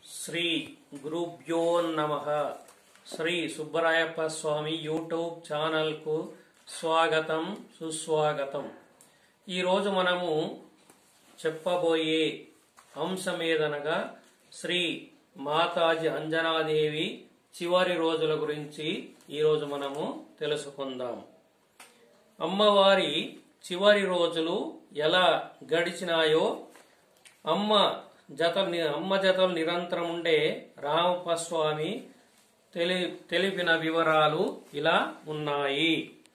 శ్రీ గురుభ్యో నమ శ్రీ సుబ్బరాయప్ప స్వామి యూట్యూబ్ ఛానల్కు స్వాగతం సుస్వాగతం ఈరోజు మనము చెప్పబోయే అంశమేదనగా శ్రీ మాతాజీ అంజనాదేవి చివరి రోజుల గురించి ఈరోజు మనము తెలుసుకుందాం అమ్మవారి చివరి రోజులు ఎలా గడిచినాయో అమ్మ జత అమ్మ జతలు నిరంతరం ఉండే రామప్ప స్వామి తెలి తెలిపిన వివరాలు ఇలా ఉన్నాయి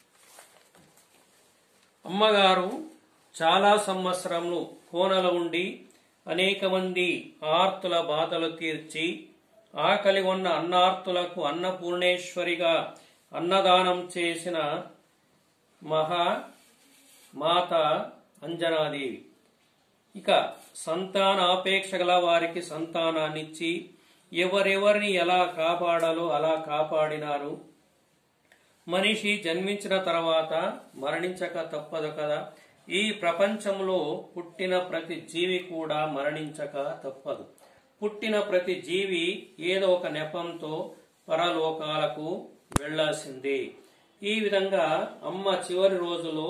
అమ్మగారు చాలా సంవత్సరములు కోనలో ఉండి అనేక మంది ఆర్తుల బాధలు తీర్చి ఆకలి ఉన్న అన్నార్తులకు అన్నపూర్ణేశ్వరిగా అన్నదానం చేసిన మహా మాత అంజనాదేవి ఇక సంతానాపేక్ష గల వారికి సంతానాన్నిచ్చి ఎవరెవరిని ఎలా కాపాడాలో అలా కాపాడినారు మనిషి జన్మించిన తర్వాత మరణించక తప్పదు కదా ఈ ప్రపంచంలో పుట్టిన ప్రతి జీవి కూడా మరణించక తప్పదు పుట్టిన ప్రతి జీవి ఏదో ఒక నెపంతో పరలోకాలకు వెళ్లాల్సిందే ఈ విధంగా అమ్మ చివరి రోజులో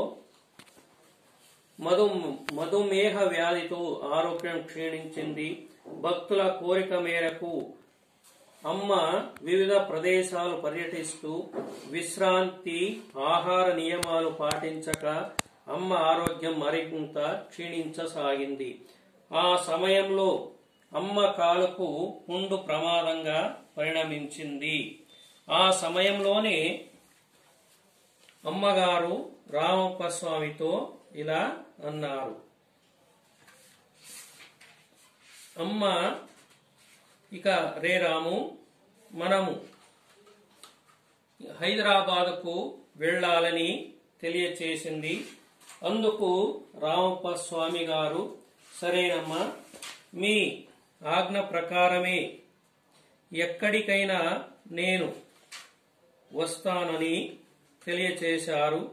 మధు మధుమేహ వ్యాధితో ఆరోగ్యం క్షీణించింది భక్తుల కోరిక మేరకు అమ్మ వివిధ ప్రదేశాలు పర్యటిస్తూ విశ్రాంతి ఆహార నియమాలు పాటించక అమ్మ ఆరోగ్యం మరింత క్షీణించసాగింది ఆ సమయంలో అమ్మ కాలుకు పుండు ప్రమాదంగా పరిణమించింది ఆ సమయంలోనే అమ్మగారు రామప్ప స్వామితో ఇలా అన్నారు అమ్మ ఇక రే రాము మనము హైదరాబాదుకు వెళ్ళాలని తెలియచేసింది అందుకు రామప్ప స్వామి గారు సరేనమ్మా మీ ఆజ్ఞ ప్రకారమే ఎక్కడికైనా నేను వస్తానని తెలియచేశారు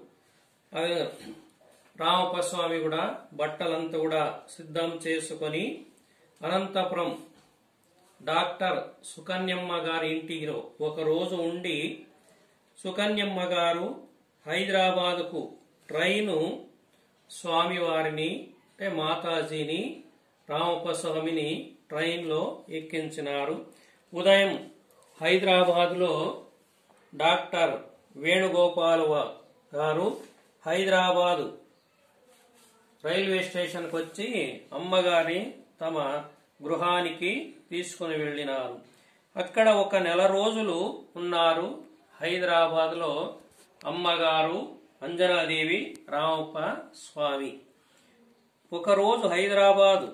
రామప్ప స్వామి కూడా బట్టలంతా కూడా సిద్ధం చేసుకొని అనంతపురం డాక్టర్ సుకన్యమ్మ గారి ఇంటిలో ఒక రోజు ఉండి సుకన్యమ్మ గారు హైదరాబాదుకు ట్రైను స్వామివారిని అంటే మాతాజీని రామప్ప స్వామిని ట్రైన్లో ఎక్కించినారు ఉదయం హైదరాబాదులో డాక్టర్ వేణుగోపాల్ గారు హైదరాబాదు రైల్వే స్టేషన్కి వచ్చి అమ్మగారిని తమ గృహానికి తీసుకుని వెళ్ళినారు అక్కడ ఒక నెల రోజులు ఉన్నారు హైదరాబాద్లో అమ్మగారు అంజనాదేవి రామప్ప స్వామి ఒకరోజు హైదరాబాదు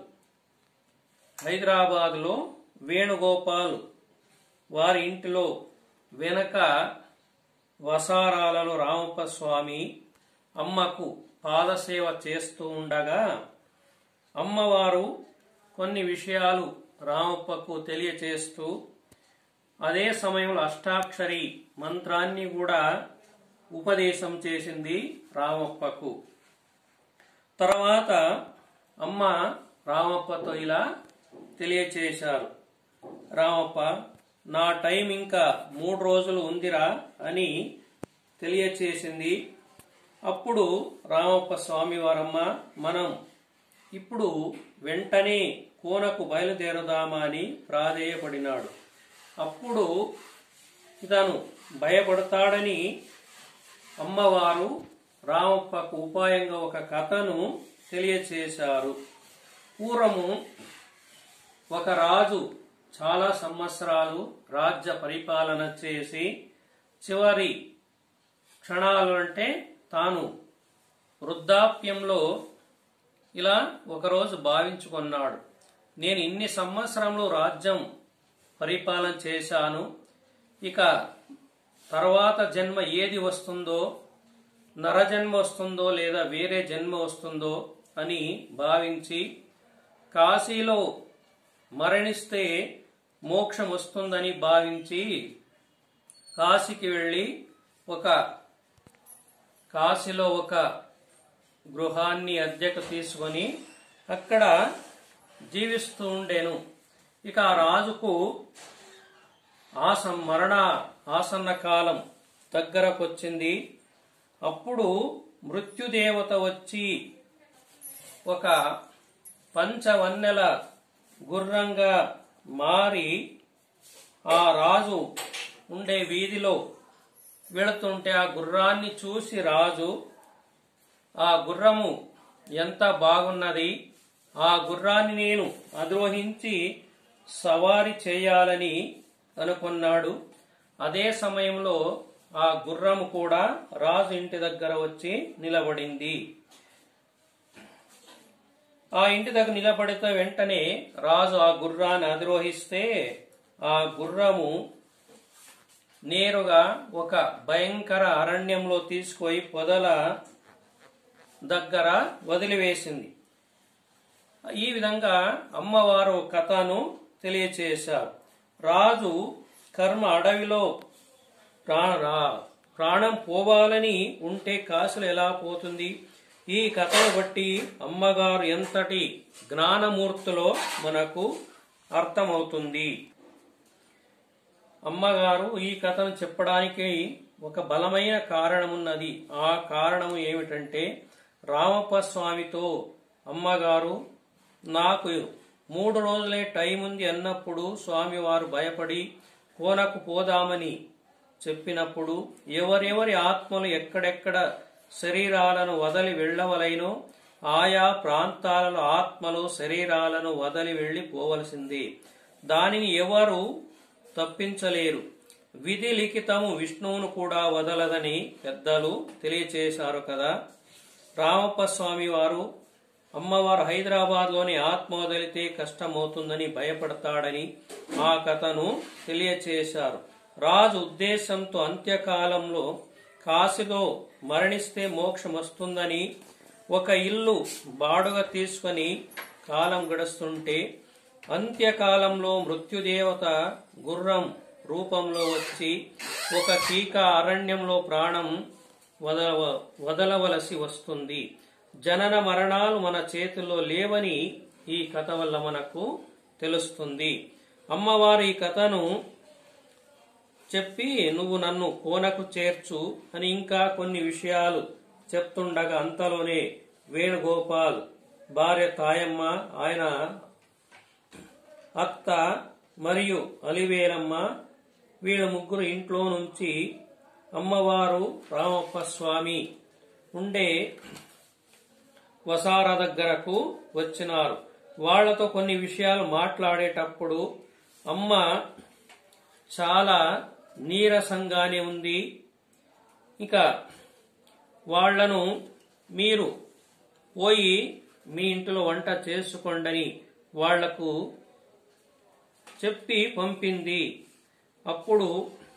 హైదరాబాదులో వేణుగోపాల్ వారి ఇంటిలో వెనక వసారాలలో రామప్ప స్వామి అమ్మకు పాదసేవ చేస్తూ ఉండగా అమ్మవారు కొన్ని విషయాలు రామప్పకు తెలియచేస్తూ అదే సమయంలో అష్టాక్షరి మంత్రాన్ని కూడా ఉపదేశం చేసింది రామప్పకు తర్వాత అమ్మ రామప్పతో ఇలా తెలియచేశారు రామప్ప నా టైం ఇంకా మూడు రోజులు ఉందిరా అని తెలియచేసింది అప్పుడు రామప్ప స్వామివారమ్మ మనం ఇప్పుడు వెంటనే కోనకు బయలుదేరదామా అని ప్రాధేయపడినాడు అప్పుడు ఇతను భయపడతాడని అమ్మవారు రామప్పకు ఉపాయంగా ఒక కథను తెలియచేశారు పూర్వము ఒక రాజు చాలా సంవత్సరాలు రాజ్య పరిపాలన చేసి చివరి క్షణాలు అంటే తాను వృద్ధాప్యంలో ఇలా ఒకరోజు భావించుకున్నాడు నేను ఇన్ని సంవత్సరంలో రాజ్యం పరిపాలన చేశాను ఇక తర్వాత జన్మ ఏది వస్తుందో నరజన్మ వస్తుందో లేదా వేరే జన్మ వస్తుందో అని భావించి కాశీలో మరణిస్తే మోక్షం వస్తుందని భావించి కాశీకి వెళ్ళి ఒక కాశీలో ఒక గృహాన్ని అద్దెకు తీసుకొని అక్కడ జీవిస్తూ ఉండేను ఇక ఆ రాజుకు ఆసం మరణ ఆసన్న కాలం దగ్గరకొచ్చింది అప్పుడు మృత్యుదేవత వచ్చి ఒక పంచవన్నెల గుర్రంగా మారి ఆ రాజు ఉండే వీధిలో వెళుతుంటే ఆ గుర్రాన్ని చూసి రాజు ఆ గుర్రము ఎంత బాగున్నది ఆ గుర్రాన్ని నేను అద్రోహించి సవారి చేయాలని అనుకున్నాడు అదే సమయంలో ఆ గుర్రము కూడా రాజు ఇంటి దగ్గర వచ్చి నిలబడింది ఆ ఇంటి దగ్గర నిలబడితే వెంటనే రాజు ఆ గుర్రాన్ని అధిరోహిస్తే ఆ గుర్రము నేరుగా ఒక భయంకర అరణ్యంలో తీసుకొని పొదల దగ్గర వదిలివేసింది ఈ విధంగా అమ్మవారు కథను తెలియచేశారు రాజు కర్మ అడవిలో ప్రా- రా- ప్రాణం పోవాలని ఉంటే కాసులు ఎలా పోతుంది ఈ కథను బట్టి అమ్మగారు ఎంతటి జ్ఞానమూర్తిలో మనకు అర్థమవుతుంది అమ్మగారు ఈ కథను చెప్పడానికి ఒక బలమైన కారణం ఉన్నది ఆ కారణం ఏమిటంటే రామప్ప స్వామితో అమ్మగారు నాకు మూడు రోజులే టైం ఉంది అన్నప్పుడు స్వామివారు భయపడి కోనకు పోదామని చెప్పినప్పుడు ఎవరెవరి ఆత్మలు ఎక్కడెక్కడ శరీరాలను వదలి వెళ్ళవలైనో ఆయా ప్రాంతాలలో ఆత్మలు శరీరాలను వదలి వెళ్లి పోవలసిందే దానిని ఎవరు తప్పించలేరు విధి లిఖితము విష్ణువును కూడా వదలదని పెద్దలు తెలియచేశారు కదా రామప్ప స్వామి వారు అమ్మవారు హైదరాబాద్లోని ఆత్మ వదిలితే కష్టమవుతుందని భయపడతాడని ఆ కథను తెలియచేశారు రాజు ఉద్దేశంతో అంత్యకాలంలో కాశీలో మరణిస్తే మోక్షం వస్తుందని ఒక ఇల్లు బాడుగా తీసుకొని కాలం గడుస్తుంటే అంత్యకాలంలో మృత్యుదేవత గుర్రం రూపంలో వచ్చి ఒక కీక అరణ్యంలో ప్రాణం వదల వదలవలసి వస్తుంది జనన మరణాలు మన చేతుల్లో లేవని ఈ కథ వల్ల మనకు తెలుస్తుంది అమ్మవారు ఈ కథను చెప్పి నువ్వు నన్ను కోనకు చేర్చు అని ఇంకా కొన్ని విషయాలు చెప్తుండగా అంతలోనే వేణుగోపాల్ భార్య తాయమ్మ ఆయన అత్త మరియు అలివేలమ్మ వీళ్ళ ముగ్గురు ఇంట్లో నుంచి అమ్మవారు రామప్ప స్వామి ఉండే వసార దగ్గరకు వచ్చినారు వాళ్లతో కొన్ని విషయాలు మాట్లాడేటప్పుడు అమ్మ చాలా నీరసంగానే ఉంది ఇక వాళ్లను మీరు పోయి మీ ఇంట్లో వంట చేసుకోండని వాళ్లకు చెప్పి పంపింది అప్పుడు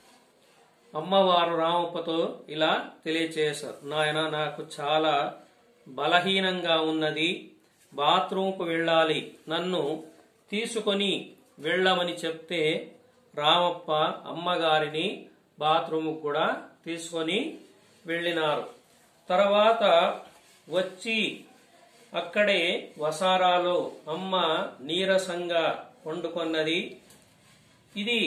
అమ్మవారు రామప్పతో ఇలా తెలియచేశారు నాయన నాకు చాలా బలహీనంగా ఉన్నది బాత్రూంకు వెళ్ళాలి నన్ను తీసుకొని వెళ్ళమని చెప్తే రామప్ప అమ్మగారిని బాత్రూమ్ కూడా తీసుకొని వెళ్ళినారు తర్వాత వచ్చి అక్కడే వసారాలో అమ్మ నీరసంగా వండుకొన్నది ఇది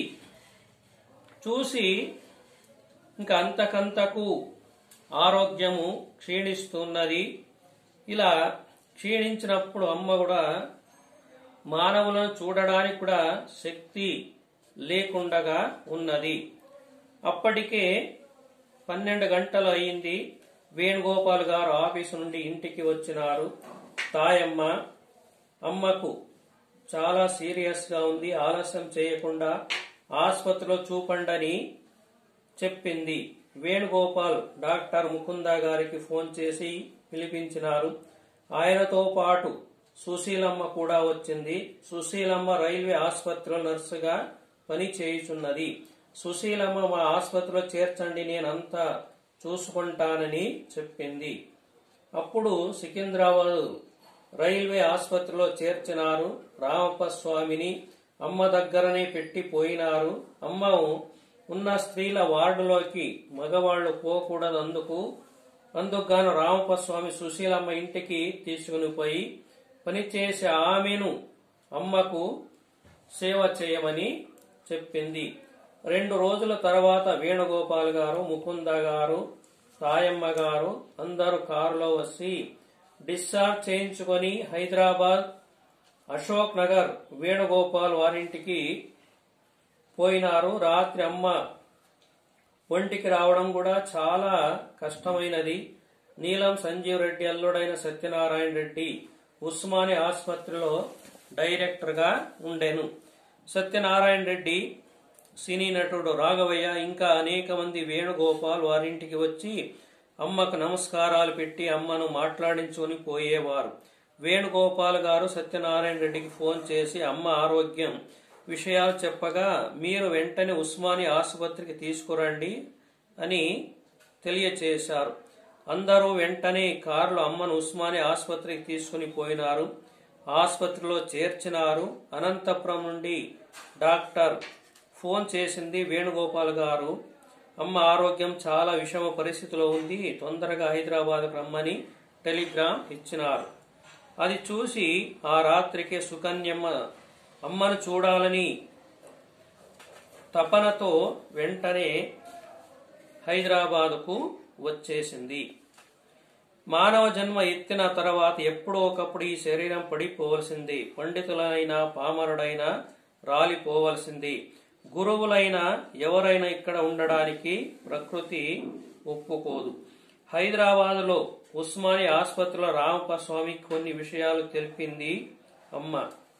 చూసి ఇంకా అంతకంతకు ఆరోగ్యము క్షీణిస్తున్నది ఇలా క్షీణించినప్పుడు అమ్మ కూడా మానవులను చూడడానికి కూడా శక్తి లేకుండగా ఉన్నది అప్పటికే పన్నెండు గంటలు అయింది వేణుగోపాల్ గారు ఆఫీసు నుండి ఇంటికి వచ్చినారు తాయమ్మ అమ్మకు చాలా సీరియస్ గా ఉంది ఆలస్యం చేయకుండా ఆసుపత్రిలో చూపండని చెప్పింది వేణుగోపాల్ డాక్టర్ ముకుంద గారికి ఫోన్ చేసి పిలిపించినారు ఆయనతో పాటు సుశీలమ్మ కూడా వచ్చింది సుశీలమ్మ రైల్వే ఆసుపత్రిలో నర్సుగా పని చేయుచున్నది సుశీలమ్మ మా ఆసుపత్రిలో చేర్చండి నేనంతా చూసుకుంటానని చెప్పింది అప్పుడు సికింద్రాబాద్ రైల్వే ఆసుపత్రిలో చేర్చినారు రామప్ప స్వామిని అమ్మ దగ్గరనే పెట్టి పోయినారు అమ్మ ఉన్న స్త్రీల వార్డులోకి మగవాళ్లు పోకూడదు అందుకు అందుకుగాను రామప్ప స్వామి సుశీలమ్మ ఇంటికి తీసుకుని పోయి పనిచేసే ఆమెను అమ్మకు సేవ చేయమని చెప్పింది రెండు రోజుల తర్వాత వేణుగోపాల్ గారు ముకుంద గారు తాయమ్మ గారు అందరూ కారులో వచ్చి డిశ్చార్జ్ చేయించుకొని హైదరాబాద్ అశోక్ నగర్ వేణుగోపాల్ వారింటికి పోయినారు రాత్రి అమ్మ ఒంటికి రావడం కూడా చాలా కష్టమైనది నీలం సంజీవ్ రెడ్డి అల్లుడైన సత్యనారాయణ రెడ్డి ఉస్మాని ఆసుపత్రిలో డైరెక్టర్గా ఉండెను సత్యనారాయణ రెడ్డి సినీ నటుడు రాఘవయ్య ఇంకా అనేక మంది వేణుగోపాల్ వారింటికి వచ్చి అమ్మకు నమస్కారాలు పెట్టి అమ్మను మాట్లాడించుకొని పోయేవారు వేణుగోపాల్ గారు సత్యనారాయణ రెడ్డికి ఫోన్ చేసి అమ్మ ఆరోగ్యం విషయాలు చెప్పగా మీరు వెంటనే ఉస్మాని ఆసుపత్రికి తీసుకురండి అని తెలియచేశారు అందరూ వెంటనే కారులో అమ్మను ఉస్మాని ఆసుపత్రికి తీసుకుని పోయినారు ఆసుపత్రిలో చేర్చినారు అనంతపురం నుండి డాక్టర్ ఫోన్ చేసింది వేణుగోపాల్ గారు అమ్మ ఆరోగ్యం చాలా విషమ పరిస్థితిలో ఉంది తొందరగా హైదరాబాద్ రమ్మని టెలిగ్రామ్ ఇచ్చినారు అది చూసి ఆ రాత్రికి సుకన్యమ్మ అమ్మను చూడాలని తపనతో వెంటనే హైదరాబాదుకు వచ్చేసింది మానవ జన్మ ఎత్తిన తర్వాత ఎప్పుడో ఒకప్పుడు ఈ శరీరం పడిపోవలసింది పండితులైనా పామరుడైనా రాలిపోవలసింది గురువులైనా ఎవరైనా ఇక్కడ ఉండడానికి ప్రకృతి ఒప్పుకోదు హైదరాబాదులో ఉస్మాని ఆసుపత్రిలో రామప్ప స్వామి కొన్ని విషయాలు తెలిపింది అమ్మ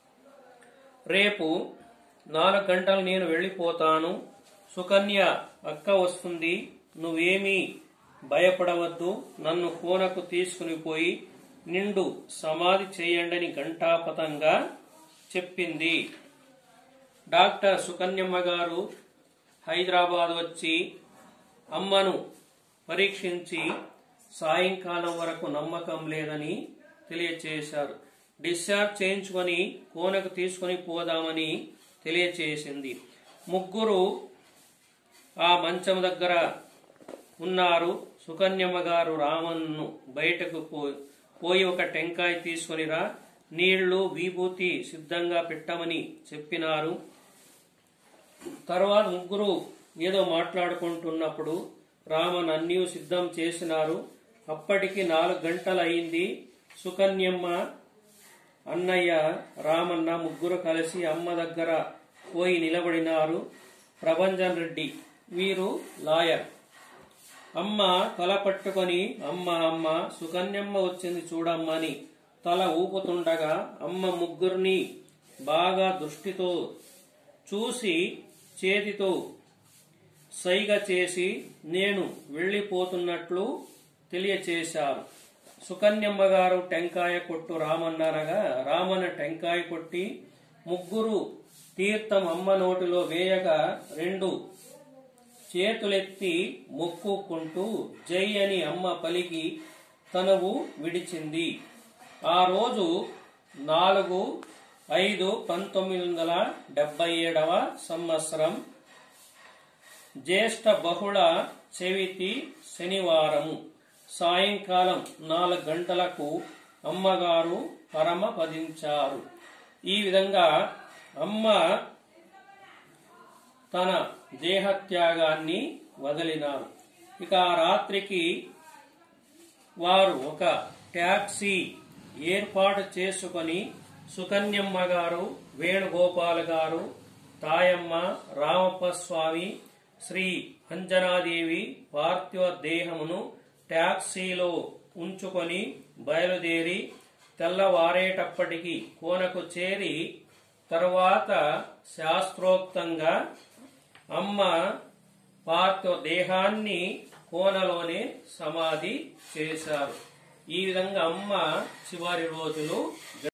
రేపు నాలుగు గంటలు నేను వెళ్ళిపోతాను సుకన్య అక్క వస్తుంది నువ్వేమీ భయపడవద్దు నన్ను కోనకు తీసుకుని పోయి నిండు సమాధి చేయండని ఘంటాపతంగా చెప్పింది డాక్టర్ సుకన్యమ్మ గారు హైదరాబాద్ వచ్చి అమ్మను పరీక్షించి సాయంకాలం వరకు నమ్మకం లేదని తెలియచేశారు డిశ్చార్జ్ చేయించుకొని కోనకు తీసుకొని పోదామని తెలియచేసింది ముగ్గురు ఆ మంచం దగ్గర ఉన్నారు సుకన్యమ్మ గారు రామన్ను బయటకు పో- పోయి ఒక టెంకాయ తీసుకొనిరా నీళ్లు విభూతి సిద్ధంగా పెట్టమని చెప్పినారు తర్వాత ముగ్గురు ఏదో మాట్లాడుకుంటున్నప్పుడు రామన్ అన్నీ సిద్ధం చేసినారు అప్పటికి నాలుగు గంటలు అయింది సుకన్యమ్మ అన్నయ్య రామన్న ముగ్గురు కలిసి అమ్మ దగ్గర పోయి నిలబడినారు ప్రభంజన్ రెడ్డి వీరు లాయర్ అమ్మ తల పట్టుకొని అమ్మ అమ్మ సుకన్యమ్మ వచ్చింది చూడమ్మని తల ఊపుతుండగా అమ్మ ముగ్గురిని బాగా దృష్టితో చూసి చేతితో సైగ చేసి నేను వెళ్ళిపోతున్నట్లు తెలియచేశారు సుకన్యమ్మ గారు టెంకాయ కొట్టు రామన్నారగా రామన్న టెంకాయ కొట్టి ముగ్గురు తీర్థం అమ్మ నోటిలో వేయగా రెండు చేతులెత్తి మొక్కుకుంటూ జై అని అమ్మ పలికి తనవు విడిచింది ఆ రోజు నాలుగు ఐదు పంతొమ్మిది వందల డెబ్బై ఏడవ సంవత్సరం జ్యేష్ఠ బహుళ చవితి శనివారము సాయంకాలం నాలుగు గంటలకు అమ్మగారు పరమపదించారు ఈ విధంగా అమ్మ తన దేహత్యాగాన్ని వదిలినారు ఇక ఆ రాత్రికి వారు ఒక ట్యాక్సీ ఏర్పాటు చేసుకొని సుకన్యమ్మ గారు వేణుగోపాల్ గారు తాయమ్మ రామప్ప స్వామి శ్రీ అంజనాదేవి పార్థివ దేహమును ట్యాక్సీలో ఉంచుకొని బయలుదేరి తెల్లవారేటప్పటికి కోనకు చేరి తరువాత శాస్త్రోక్తంగా అమ్మ పార్థివ దేహాన్ని కోనలోనే సమాధి చేశారు ఈ విధంగా అమ్మ చివరి రోజులు